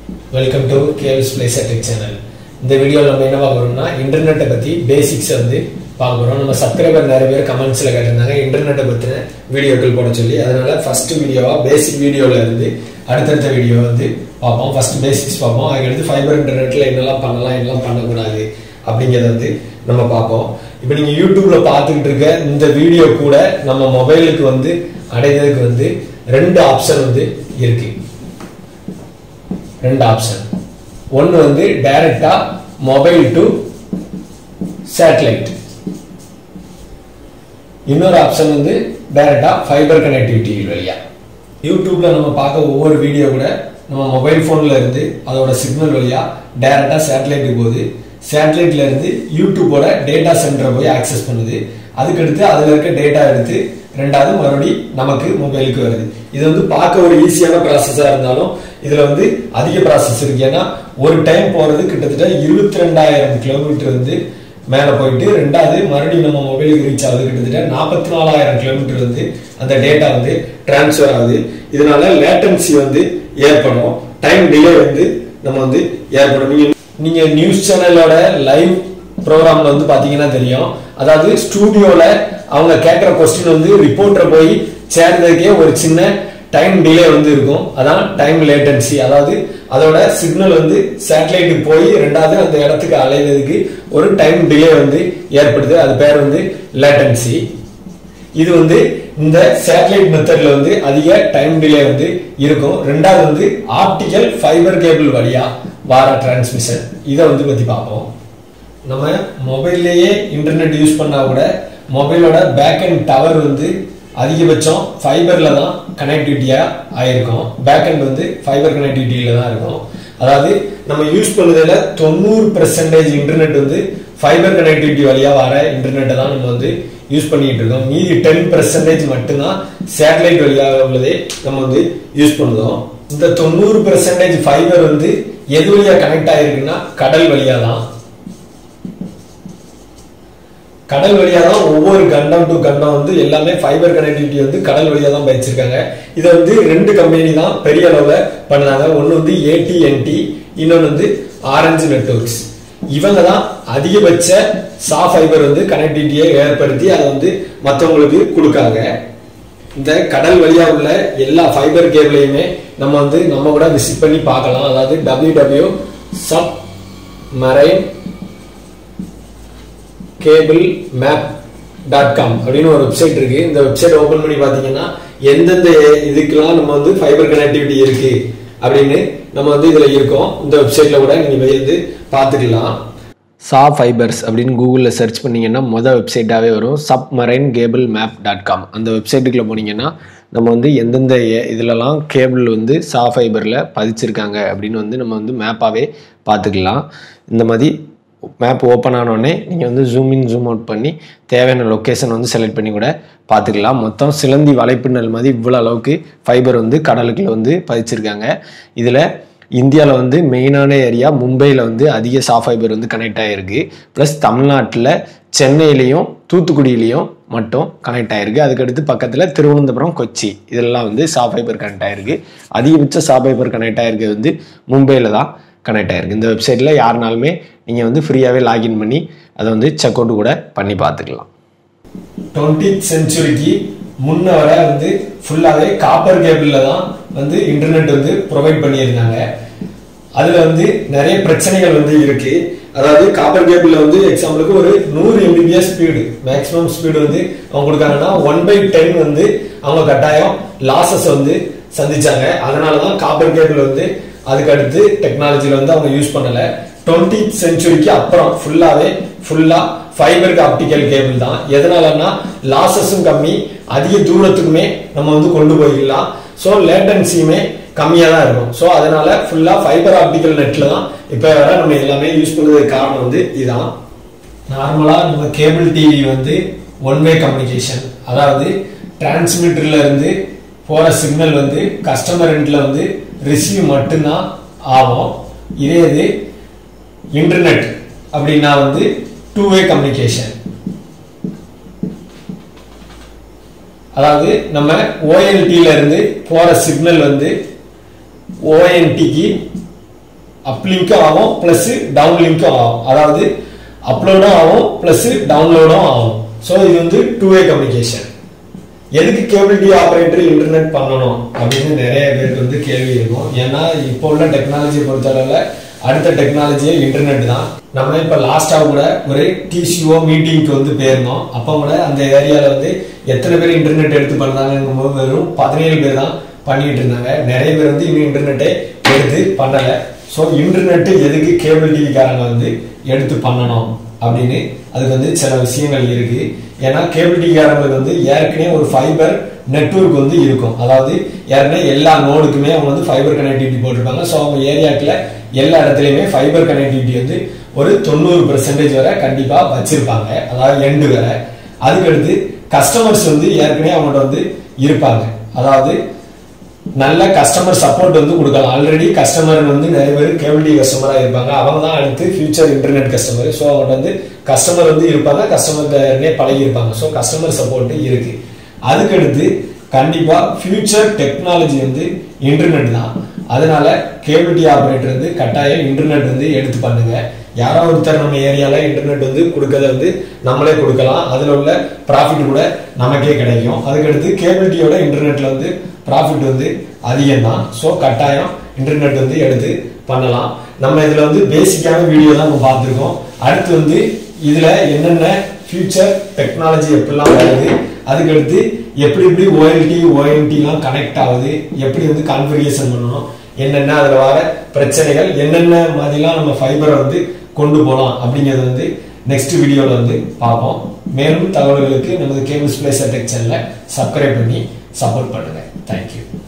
welcome to caves place tech channel இந்த வீடியோவில் நம்ம என்ன பார்க்க போறோம்னா இன்டர்நெட்டை பற்றி பேசிக்ஸ் வந்து பார்க்க போறோம் நம்ம சப்ஸ்கிரைபர் நிறைய பேர் கமெண்ட்ஸில் கேட்டிருந்தாங்க இன்டர்நெட்டை பற்றின வீடியோக்கள் போட சொல்லி அதனால ஃபர்ஸ்ட் வீடியோவா பேசிக் வீடியோவில் இருந்து அடுத்தடுத்த வீடியோ வந்து பார்ப்போம் ஃபர்ஸ்ட் பேசிக்ஸ் பார்ப்போம் அதுக்கடுத்து ஃபைபர் இன்டர்நெட்டில் என்னெல்லாம் பண்ணலாம் என்னெல்லாம் பண்ணக்கூடாது அப்படிங்கிறத வந்து நம்ம பார்ப்போம் இப்போ நீங்கள் யூடியூப்ல பார்த்துக்கிட்டு இருக்க இந்த வீடியோ கூட நம்ம மொபைலுக்கு வந்து அடைகிறதுக்கு வந்து ரெண்டு ஆப்ஷன் வந்து இருக்கு ரெண்டு ஆப்ஷன் ஒன்று வந்து டைரக்டா மொபைல் டு சேட்டலைட் இன்னொரு ஆப்ஷன் வந்து டைரக்டா ஃபைபர் கனெக்டிவிட்டி வழியா யூடியூப்ல நம்ம பார்க்க ஒவ்வொரு வீடியோ கூட நம்ம மொபைல் போன்ல இருந்து அதோட சிக்னல் வழியா டைரக்டா சேட்டலைட்டுக்கு போகுது சேட்டலைட்ல இருந்து யூடியூபோட டேட்டா சென்டரை போய் ஆக்சஸ் பண்ணுது அதுக்கடுத்து அதுல இருக்க டேட்டா எடுத்து ரெண்டாவது மறுபடி நமக்கு மொபைலுக்கு வருது இது வந்து பார்க்க ஒரு ஈஸியான ப்ராசஸா இருந்தாலும் இதுல வந்து அதிக ப்ராசஸ் இருக்கு ஏன்னா ஒரு டைம் போறது கிட்டத்தட்ட இருபத்தி ரெண்டாயிரம் கிலோமீட்டர் வந்து மேல போயிட்டு ரெண்டாவது மறுபடியும் நம்ம மொபைலுக்கு ரீச் ஆகுது கிட்டத்தட்ட நாற்பத்தி நாலாயிரம் கிலோமீட்டர் வந்து அந்த டேட்டா வந்து டிரான்ஸ்ஃபர் ஆகுது இதனால லேட்டன்சி வந்து ஏற்படும் டைம் டிலே வந்து நம்ம வந்து ஏற்படும் நீங்க நீங்க நியூஸ் சேனலோட லைவ் ப்ரோக்ராம்ல வந்து பாத்தீங்கன்னா தெரியும் அதாவது ஸ்டூடியோல அவங்க கேட்குற கொஸ்டின் வந்து ரிப்போர்ட்டர் போய் சேர்றதுக்கே ஒரு சின்ன டைம் டிலே வந்து இருக்கும் அதான் டைம் லேட்டன்சி அதாவது அதோட சிக்னல் வந்து சேட்டலைட்டுக்கு போய் ரெண்டாவது அந்த இடத்துக்கு அலைவதற்கு ஒரு டைம் டிலே வந்து ஏற்படுது அது பேர் வந்து லேட்டன்சி இது வந்து இந்த சேட்டலைட் மெத்தட்ல வந்து அதிக டைம் டிலே வந்து இருக்கும் ரெண்டாவது வந்து ஆப்டிக்கல் ஃபைபர் கேபிள் வழியா வார டிரான்ஸ்மிஷன் இதை வந்து பத்தி பார்ப்போம் நம்ம மொபைல்லையே இன்டர்நெட் யூஸ் பண்ணா கூட மொபைலோட பேக் அண்ட் டவர் வந்து அதிகபட்சம் ஃபைபர்ல தான் கனெக்டிவிட்டியா ஆயிருக்கும் பேக் அண்ட் வந்து ஃபைபர் கனெக்டிவிட்டியில தான் இருக்கும் அதாவது நம்ம யூஸ் பண்ணதுல தொண்ணூறு பெர்சன்டேஜ் இன்டர்நெட் வந்து ஃபைபர் கனெக்டிவிட்டி வழியா வர இன்டர்நெட்டை தான் நம்ம வந்து யூஸ் பண்ணிட்டு இருக்கோம் மீதி டென் பெர்சன்டேஜ் மட்டும்தான் சேட்டலைட் வழியாக உள்ளதே நம்ம வந்து யூஸ் பண்ணுறோம் இந்த தொண்ணூறு பெர்சன்டேஜ் ஃபைபர் வந்து எது வழியா கனெக்ட் ஆயிருக்குன்னா கடல் வழியா தான் கடல் வழியா தான் ஒவ்வொரு கண்டம் டு கண்டம் வந்து எல்லாமே ஃபைபர் கனெக்டிவிட்டி வந்து கடல் வழியா தான் பயிற்சிருக்காங்க இதை வந்து ரெண்டு கம்பெனி தான் பெரிய அளவுல பண்ணாங்க ஒன்னு வந்து ஏடிஎன்டி இன்னொன்னு வந்து ஆரஞ்சு நெட்ஒர்க்ஸ் இவங்க தான் அதிகபட்ச சா ஃபைபர் வந்து கனெக்டிவிட்டியை ஏற்படுத்தி அதை வந்து மற்றவங்களுக்கு கொடுக்காங்க இந்த கடல் வழியா உள்ள எல்லா ஃபைபர் கேபிளையுமே நம்ம வந்து நம்ம கூட விசிட் பண்ணி பார்க்கலாம் அதாவது W W submarine cable map dot com அப்படின்னு ஒரு வெப்சைட் இருக்கு இந்த வெப்சைட் ஓபன் பண்ணி பாத்தீங்கன்னா எந்தெந்த இதுக்கெல்லாம் நம்ம வந்து ஃபைபர் கனெக்டிவிட்டி இருக்கு அப்படின்னு நம்ம வந்து இதுல இருக்கோம் இந்த வெப்சைட்ல கூட நீங்க போய் வந்து பார்த்துக்கலாம் சா ஃபைபர்ஸ் அப்படின்னு கூகுளில் சர்ச் பண்ணீங்கன்னா மொதல் வெப்சைட்டாகவே வரும் submarine cable map dot com அந்த வெப்சைட்டுக்குள்ளே போனீங்கன்னா நம்ம வந்து எந்தெந்த ஏ- இதுலலாம் கேபிள் வந்து சா ஃபைபரில் பதிச்சிருக்காங்க அப்படின்னு வந்து நம்ம வந்து மேப்பாகவே பார்த்துக்கலாம் இந்த மாதிரி மேப் ஓப்பன் ஆனோடனே நீங்கள் வந்து ஜூம் இன் ஜூம் அவுட் பண்ணி தேவையான லொக்கேஷன் வந்து செலக்ட் பண்ணி கூட பார்த்துக்கலாம் மொத்தம் சிலந்தி வலைப்பின்னல் மாதிரி இவ்வளோ அளவுக்கு ஃபைபர் வந்து கடலுக்குள்ள வந்து பதிச்சிருக்காங்க இதில் இந்தியாவில் வந்து மெயினான ஏரியா மும்பையில் வந்து அதிக சா ஃபைபர் வந்து கனெக்ட் ஆகிருக்கு ப்ளஸ் தமிழ்நாட்டில் சென்னையிலையும் தூத்துக்குடியிலையும் மட்டும் கனெக்ட் ஆகிருக்கு அதுக்கடுத்து பக்கத்தில் திருவனந்தபுரம் கொச்சி இதெல்லாம் வந்து சா ஃபைபர் கனெக்ட் ஆகிருக்கு அதிகபட்ச சா ஃபைபர் கனெக்ட் ஆகிருக்கு வந்து மும்பையில் தான் கனெக்ட் ஆகிருக்கு இந்த வெப்சைட்டில் யாருனாலுமே நீங்கள் வந்து ஃப்ரீயாகவே லாகின் பண்ணி அதை வந்து செக் அவுட் கூட பண்ணி பார்த்துக்கலாம் டுவெண்ட்டி செஞ்சுரிக்கு முன்ன வர வந்து ஃபுல்லாகவே காப்பர் கேபிளில் தான் வந்து இன்டர்நெட் வந்து ப்ரொவைட் பண்ணியிருந்தாங்க அதுல வந்து நிறைய பிரச்சனைகள் வந்து இருக்கு அதாவது காப்பர் கேபிள்ல வந்து எக்ஸாம்பிளுக்கு ஒரு நூறு எம்பிபிஎஸ் ஸ்பீடு மேக்ஸிமம் ஸ்பீடு வந்து அவங்க கொடுக்காங்கன்னா ஒன் பை டென் வந்து அவங்க கட்டாயம் லாசஸ் வந்து சந்திச்சாங்க அதனால தான் காப்பர் கேபிள் வந்து அதுக்கு அடுத்து டெக்னாலஜில வந்து அவங்க யூஸ் பண்ணல டுவெண்ட்டி செஞ்சுரிக்கு அப்புறம் ஃபுல்லாவே ஃபுல்லா ஃபைபருக்கு ஆப்டிக்கல் கேபிள் தான் எதனாலன்னா லாசஸும் கம்மி அதிக தூரத்துக்குமே நம்ம வந்து கொண்டு போயிடலாம் ஸோ லேட்டன்சியுமே கம்மியாக தான் இருக்கும் ஸோ அதனால ஃபுல்லாக ஃபைபர் ஆப்டிக்கல் நெட்டில் தான் இப்போ வர நம்ம எல்லாமே யூஸ் பண்ணுறதுக்கு காரணம் வந்து இதுதான் நார்மலாக நம்ம கேபிள் டிவி வந்து ஒன் வே கம்யூனிகேஷன் அதாவது டிரான்ஸ்மிட்டர்ல இருந்து போகிற சிக்னல் வந்து கஸ்டமர் எண்ட்ல வந்து ரிசீவ் மட்டும்தான் ஆகும் இதே இது இன்டர்நெட் அப்படின்னா வந்து டூ வே கம்யூனிகேஷன் அதாவது நம்ம ஓஎல்டில இருந்து போற சிக்னல் வந்து ஓஎன்டிக்கு அப் லிங்க்கும் ஆகும் பிளஸ் டவுன் லிங்க்கும் ஆகும் அதாவது அப்லோடும் ஆகும் பிளஸ் டவுன்லோடும் ஆகும் ஸோ இது வந்து டூ வே கம்யூனிகேஷன் எதுக்கு கேபிள் டி ஆபரேட்டர் இன்டர்நெட் பண்ணணும் அப்படின்னு நிறைய பேருக்கு வந்து கேள்வி இருக்கும் ஏன்னா இப்போ உள்ள டெக்னாலஜியை பொறுத்தளவுல அடுத்த டெக்னாலஜியே இன்டர்நெட் தான் நம்ம இப்ப லாஸ்டா கூட ஒரு டிசிஓ மீட்டிங்க்கு வந்து போயிருந்தோம் அப்போ கூட அந்த ஏரியால வந்து எத்தனை பேர் இன்டர்நெட் எடுத்து பண்ணாங்கங்கும் போது வெறும் பதினேழு பேர் தான் பண்ணிட்டு இருந்தாங்க நிறைய பேர் வந்து இன்னும் இன்டர்நெட்டை எடுத்து பண்ணல ஸோ இன்டர்நெட் எதுக்கு கேபிள் டிவிக்காரங்க வந்து எடுத்து பண்ணணும் அப்படின்னு அதுக்கு வந்து சில விஷயங்கள் இருக்கு ஏன்னா கேபிள் டிவிக்காரங்களுக்கு வந்து ஏற்கனவே ஒரு ஃபைபர் நெட்வொர்க் வந்து இருக்கும் அதாவது ஏற்கனவே எல்லா நோடுக்குமே அவங்க வந்து ஃபைபர் கனெக்டிவிட்டி போட்டிருப்பாங்க ஸோ அவங்க ஏரியாக்குள்ள எல்லா இடத்துலையுமே ஃபைபர் கனெக்டிவிட்டி வந்து ஒரு தொண்ணூறு பெர்சன்டேஜ் வரை கண்டிப்பா வச்சிருப்பாங்க அதாவது எண்டு வரை அதுக்கடுத்து கஸ்டமர்ஸ் வந்து ஏற்கனவே அவங்கள்ட்ட வந்து இருப்பாங்க அதாவது நல்ல கஸ்டமர் சப்போர்ட் வந்து கொடுக்கலாம் ஆல்ரெடி கஸ்டமர் வந்து நிறைய பேர் கேபிள் டிவி கஸ்டமரா இருப்பாங்க அவங்க தான் அடுத்து ஃபியூச்சர் இன்டர்நெட் கஸ்டமர் ஸோ அவங்க வந்து கஸ்டமர் வந்து இருப்பாங்க கஸ்டமர்னே பழகி இருப்பாங்க ஸோ கஸ்டமர் சப்போர்ட் இருக்கு அதுக்கடுத்து கண்டிப்பா ஃபியூச்சர் டெக்னாலஜி வந்து இன்டர்நெட் தான் அதனால கேபிள் டிவி ஆபரேட்டர் வந்து கட்டாயம் இன்டர்நெட் வந்து எடுத்து பண்ணுங்க யாரோ ஒருத்தர் நம்ம ஏரியால இன்டர்நெட் வந்து கொடுக்கறத வந்து நம்மளே கொடுக்கலாம் அதுல உள்ள ப்ராஃபிட் கூட நமக்கே கிடைக்கும் அதுக்கடுத்து கேபிள் டிவியோட இன்டர்நெட்ல வந்து ப்ராஃபிட் வந்து அதிகம் தான் ஸோ கட்டாயம் இன்டர்நெட் வந்து எடுத்து பண்ணலாம் நம்ம இதுல வந்து பேசிக்கான வீடியோ தான் நம்ம பார்த்துருக்கோம் அடுத்து வந்து இதுல என்னென்ன ஃபியூச்சர் டெக்னாலஜி எப்படிலாம் வருது அதுக்கடுத்து எப்படி எப்படி ஓஎல்டி ஓஎன்டிலாம் கனெக்ட் ஆகுது எப்படி வந்து கான்ஃபிகரேஷன் பண்ணணும் என்னென்ன அதில் வர பிரச்சனைகள் என்னென்ன மாதிரிலாம் நம்ம ஃபைபரை வந்து கொண்டு போகலாம் அப்படிங்கிறத வந்து நெக்ஸ்ட் வீடியோவில் வந்து பார்ப்போம் மேலும் தகவல்களுக்கு நமது கேபிள்ஸ் பிளேஸ் டெக் சேனலை சப்ஸ்கிரைப் பண்ணி சப்போர்ட் பண்ணுங்க தேங்க்யூ